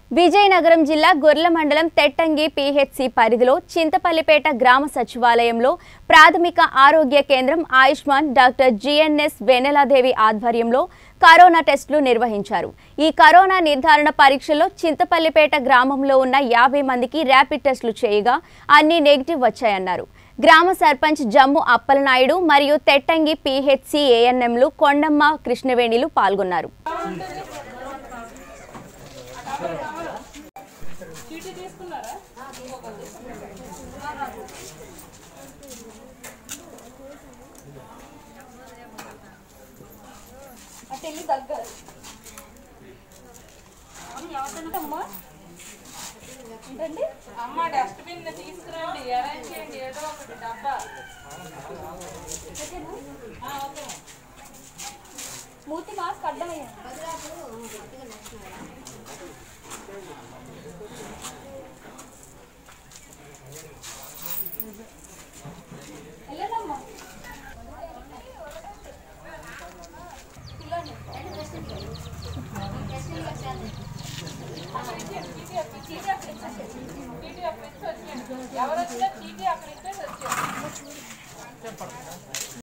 విజయనగరం జిల్లా గొర్ల మండలం తెట్టంగి పీహెచ్సి పరిధిలో చింతపల్లిపేట గ్రామ సచివాలయంలో ప్రాథమిక ఆరోగ్య కేంద్రం ఆయుష్మాన్ డాక్టర్ జిఎన్ఎస్ వెనెలాదేవి ఆధ్వర్యంలో కరోనా టెస్టులు నిర్వహించారు ఈ కరోనా నిర్ధారణ పరీక్షల్లో చింతపల్లిపేట గ్రామంలో ఉన్న యాభై మందికి ర్యాపిడ్ టెస్టులు చేయగా అన్ని నెగిటివ్ వచ్చాయన్నారు గ్రామ సర్పంచ్ జమ్ము అప్పలనాయుడు మరియు తెట్టంగి పీహెచ్సి ఏఎన్ఎంలు కొండమ్మ కృష్ణవేణిలు పాల్గొన్నారు అటెళ్ళి దగ్గర ఎవరికంటమ్మా ఏంటండి అమ్మ డస్ట్బిన్ తీసుకురండి అరేంజ్ చేయండి ఏదో ఒకటి డబ్బా ఆ, ఓకే మూతి మాస్క్ అడ్డమయ్యా వెళ్ళదమ్మా ఎవరు వచ్చినా చీటీ అక్కడ ఇచ్చేసి వచ్చేయండి